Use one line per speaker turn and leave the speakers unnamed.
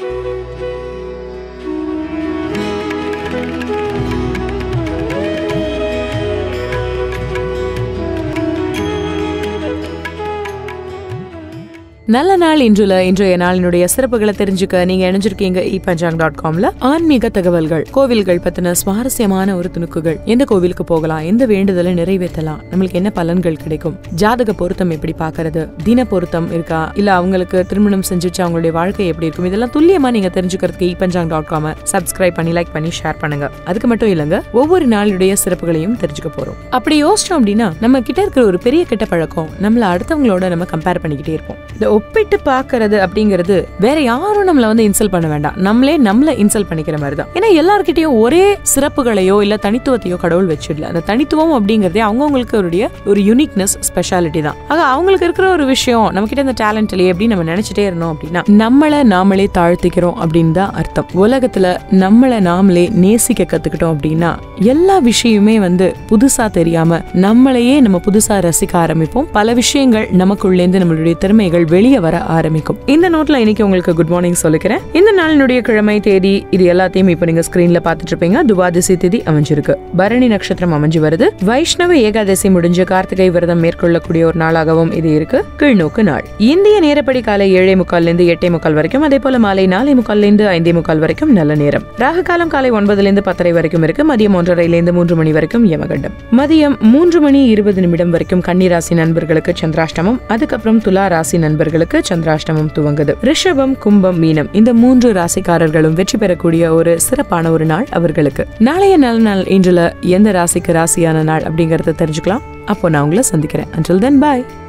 நல்ல நாள் இன்றுல இன்றைய நாளினுடைய சிறப்புகளை தெரிஞ்சுக்க நீங்க இணைஞ்சிருக்கீங்க இ பஞ்சாங் டாட் காம்ல ஆன்மீக தகவல்கள் கோவில்கள் பத்தின சுவாரஸ்யமான ஒரு துணுக்குகள் எந்த கோவிலுக்கு போகலாம் எந்த வேண்டுதலை நிறைவேற்றலாம் நம்மளுக்கு என்ன பலன்கள் கிடைக்கும் ஜாதக பொருத்தம் எப்படி பாக்குறது தின பொருத்தம் இருக்கா இல்ல அவங்களுக்கு திருமணம் செஞ்சுச்சு அவங்களுடைய வாழ்க்கை எப்படி இருக்கும் இதெல்லாம் துல்லியமா நீங்க தெரிஞ்சுக்கிறதுக்கு e panchang dot com subscribe பண்ணி லைக் பண்ணி ஷேர் பண்ணுங்க அதுக்கு மட்டும் இல்லங்க ஒவ்வொரு நாளுடைய சிறப்புகளையும் தெரிஞ்சுக்க போறோம் அப்படி யோசிச்சோம் அப்படின்னா நம்ம கிட்ட இருக்கிற ஒரு பெரிய கெட்ட பழக்கம் நம்மள அடுத்தவங்களோட நம்ம கம்பேர் பண்ணிக்கிட்டே இருப்போம் இந்த ஒப்பிட்டு பாக்குறது அப்படிங்கிறது வேற யாரும் நம்மள வந்து இன்சல்ட் பண்ண வேண்டாம் நம்மளே நம்மள இன்சல்ட் பண்ணிக்கிற மாதிரி தான் ஏன்னா எல்லார்கிட்டயும் ஒரே சிறப்புகளையோ இல்ல தனித்துவத்தையோ கடவுள் வச்சிடல அந்த தனித்துவம் அப்படிங்கறதே அவங்கவுங்களுக்கு ஒரு ஒரு யூனிக்னஸ் ஸ்பெஷாலிட்டி தான் ஆக அவங்களுக்கு இருக்கிற ஒரு விஷயம் நம்ம கிட்ட இந்த டேலண்ட் இல்லையே அப்படின்னு நம்ம நினைச்சிட்டே இருந்தோம் அப்படின்னா நம்மள நாமளே தாழ்த்திக்கிறோம் அப்படின்னு தான் அர்த்தம் உலகத்துல நம்மள நாமளே நேசிக்க கத்துக்கிட்டோம் அப்படின்னா எல்லா விஷயமே வந்து புதுசா தெரியாம நம்மளையே நம்ம புதுசா ரசிக்க ஆரம்பிப்போம் பல விஷயங்கள் நமக்குள்ளேந்து நம்மளுடைய திறமைகள் வெளியே வர ஆரம்பிக்கும் இந்த நோட்ல இன்னைக்கு உங்களுக்கு குட் மார்னிங் சொல்லிக்கிறேன் இந்த நாளினுடைய கிழமை தேதி இது எல்லாத்தையும் இப்ப நீங்க ஸ்கிரீன்ல பாத்துட்டு இருப்பீங்க துவாதசி தேதி அமைஞ்சிருக்கு பரணி நட்சத்திரம் அமைஞ்சு வருது வைஷ்ணவ ஏகாதசி முடிஞ்சு கார்த்திகை விரதம் மேற்கொள்ளக்கூடிய ஒரு நாளாகவும் இது இருக்கு கீழ்நோக்கு நாள் இந்திய நேரப்படி காலை ஏழே முக்கால்ல இருந்து எட்டே முக்கால் வரைக்கும் அதே போல மாலை நாலே முக்கால்ல இருந்து ஐந்தே முக்கால் வரைக்கும் நல்ல நேரம் ராகு காலம் காலை ஒன்பதுல இருந்து பத்தரை வரைக்கும் இருக்கு மதியம் ஒன்றரைல இருந்து மூன்று மணி வரைக்கும் யமகண்டம் மதியம் மூன்று மணி இருபது நிமிடம் வரைக்கும் கன்னிராசி நண்பர்களுக்கு சந்திராஷ்டமம் அதுக்கப்புறம் துலா ராசி நண்பர்களுக்கு சந்திராஷ்டமம் துவங்குது ரிஷபம் கும்பம் மீனம் இந்த மூன்று ராசிக்காரர்களும் வெற்றி பெறக்கூடிய ஒரு சிறப்பான ஒரு நாள் அவர்களுக்கு நாளைய நல்ல நாள் இன்றுல எந்த ராசிக்கு ராசியான நாள் அப்படிங்கறத தெரிஞ்சுக்கலாம் அப்போ நான் உங்களை சந்திக்கிறேன் அன்றில் தென் பாய்